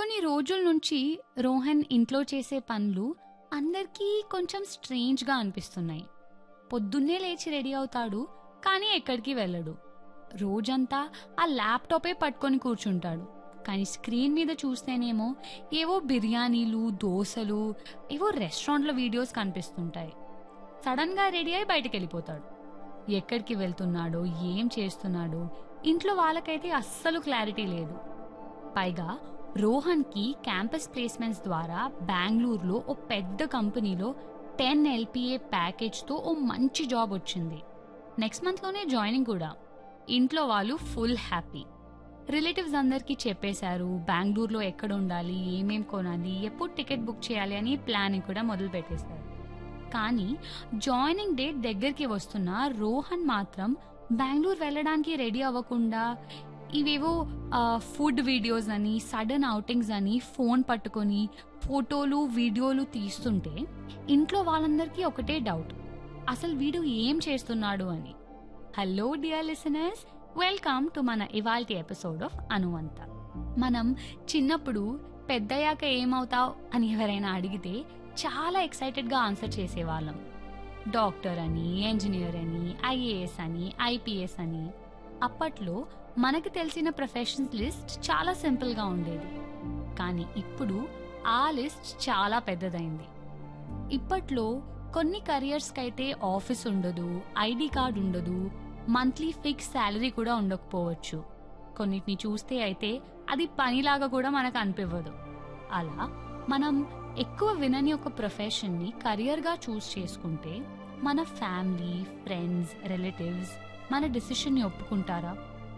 కొన్ని రోజుల నుంచి రోహన్ ఇంట్లో చేసే పనులు అందరికీ కొంచెం స్ట్రేంజ్గా అనిపిస్తున్నాయి పొద్దున్నే లేచి రెడీ అవుతాడు కానీ ఎక్కడికి వెళ్ళడు రోజంతా ఆ ల్యాప్టాపే పట్టుకొని కూర్చుంటాడు కానీ స్క్రీన్ మీద చూస్తేనేమో ఏవో బిర్యానీలు దోశలు ఏవో రెస్టారెంట్ల వీడియోస్ కనిపిస్తుంటాయి సడన్గా రెడీ అయి బయటికి వెళ్ళిపోతాడు ఎక్కడికి వెళ్తున్నాడో ఏం చేస్తున్నాడో ఇంట్లో వాళ్ళకైతే అస్సలు క్లారిటీ లేదు పైగా రోహన్కి క్యాంపస్ ప్లేస్మెంట్స్ ద్వారా బెంగళూరులో ఓ పెద్ద కంపెనీలో టెన్ ఎల్పిఏ ప్యాకేజ్తో ఓ మంచి జాబ్ వచ్చింది నెక్స్ట్ మంత్లోనే జాయినింగ్ కూడా ఇంట్లో వాళ్ళు ఫుల్ హ్యాపీ రిలేటివ్స్ అందరికీ చెప్పేశారు బెంగళూరులో ఎక్కడ ఉండాలి ఏమేం కొనాలి ఎప్పుడు టికెట్ బుక్ చేయాలి అని ప్లానింగ్ కూడా మొదలు పెట్టేశారు కానీ జాయినింగ్ డేట్ దగ్గరికి వస్తున్న రోహన్ మాత్రం బెంగళూరు వెళ్ళడానికి రెడీ అవ్వకుండా ఇవేవో ఫుడ్ వీడియోస్ అని సడన్ అవుటింగ్స్ అని ఫోన్ పట్టుకొని ఫోటోలు వీడియోలు తీస్తుంటే ఇంట్లో వాళ్ళందరికీ ఒకటే డౌట్ అసలు వీడు ఏం చేస్తున్నాడు అని hello dear listeners welcome to మన ఇవాల్టి ఎపిసోడ్ ఆఫ్ అనువంత మనం చిన్నప్పుడు పెద్దయ్యాక ఏమవుతావు అని ఎవరైనా అడిగితే చాలా ఎక్సైటెడ్గా ఆన్సర్ చేసేవాళ్ళం డాక్టర్ అని ఇంజనీర్ అని ఐఏఎస్ అని ఐపీఎస్ అని అప్పట్లో మనకు తెలిసిన ప్రొఫెషన్స్ లిస్ట్ చాలా సింపుల్గా ఉండేది కానీ ఇప్పుడు ఆ లిస్ట్ చాలా పెద్దదైంది ఇప్పట్లో కొన్ని కెరియర్స్కి అయితే ఆఫీస్ ఉండదు ఐడి కార్డ్ ఉండదు మంత్లీ ఫిక్స్ శాలరీ కూడా ఉండకపోవచ్చు కొన్నిటిని చూస్తే అయితే అది పనిలాగా కూడా మనకు అనిపివ్వదు అలా మనం ఎక్కువ వినని ఒక ప్రొఫెషన్ని కెరియర్గా చూస్ చేసుకుంటే మన ఫ్యామిలీ ఫ్రెండ్స్ రిలేటివ్స్ మన డిసిషన్ని ఒప్పుకుంటారా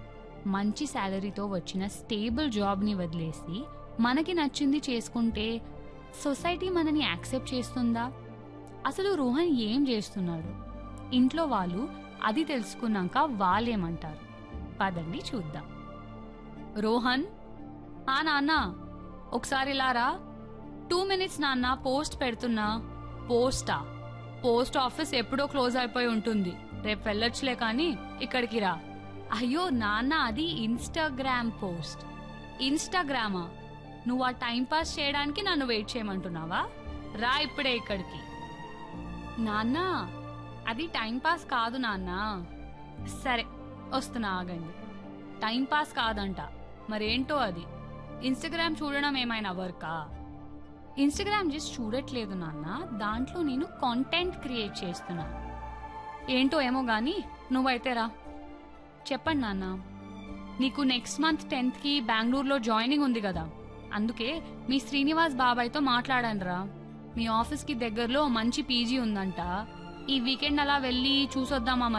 మంచి శాలరీతో వచ్చిన స్టేబుల్ జాబ్ని వదిలేసి మనకి నచ్చింది చేసుకుంటే సొసైటీ మనని యాక్సెప్ట్ చేస్తుందా అసలు రోహన్ ఏం చేస్తున్నాడు ఇంట్లో వాళ్ళు అది తెలుసుకున్నాక వాళ్ళేమంటారు పదండి చూద్దాం రోహన్ ఆ నాన్న ఒకసారి లారా టూ మినిట్స్ నాన్న పోస్ట్ పెడుతున్నా పోస్టా పోస్ట్ ఆఫీస్ ఎప్పుడో క్లోజ్ అయిపోయి ఉంటుంది రేపు వెళ్ళొచ్చులే కానీ ఇక్కడికి రా అయ్యో నాన్న అది ఇన్స్టాగ్రామ్ పోస్ట్ ఇన్స్టాగ్రామా నువ్వు ఆ టైం పాస్ చేయడానికి నన్ను వెయిట్ చేయమంటున్నావా రా ఇప్పుడే ఇక్కడికి నాన్న అది టైం పాస్ కాదు నాన్న సరే వస్తున్నా ఆగండి టైం పాస్ కాదంట మరేంటో అది ఇన్స్టాగ్రామ్ చూడడం ఏమైనా వర్కా ఇన్స్టాగ్రామ్ జస్ట్ చూడట్లేదు నాన్న దాంట్లో నేను కాంటెంట్ క్రియేట్ చేస్తున్నా ఏంటో ఏమో గానీ నువ్వైతే రా చెప్పండి నాన్న నీకు నెక్స్ట్ మంత్ టెన్త్కి బెంగళూరులో జాయినింగ్ ఉంది కదా అందుకే మీ శ్రీనివాస్ బాబాయ్తో మాట్లాడాను రా మీ ఆఫీస్కి దగ్గరలో మంచి పీజీ ఉందంట ఈ వీకెండ్ అలా వెళ్ళి చూసొద్దామా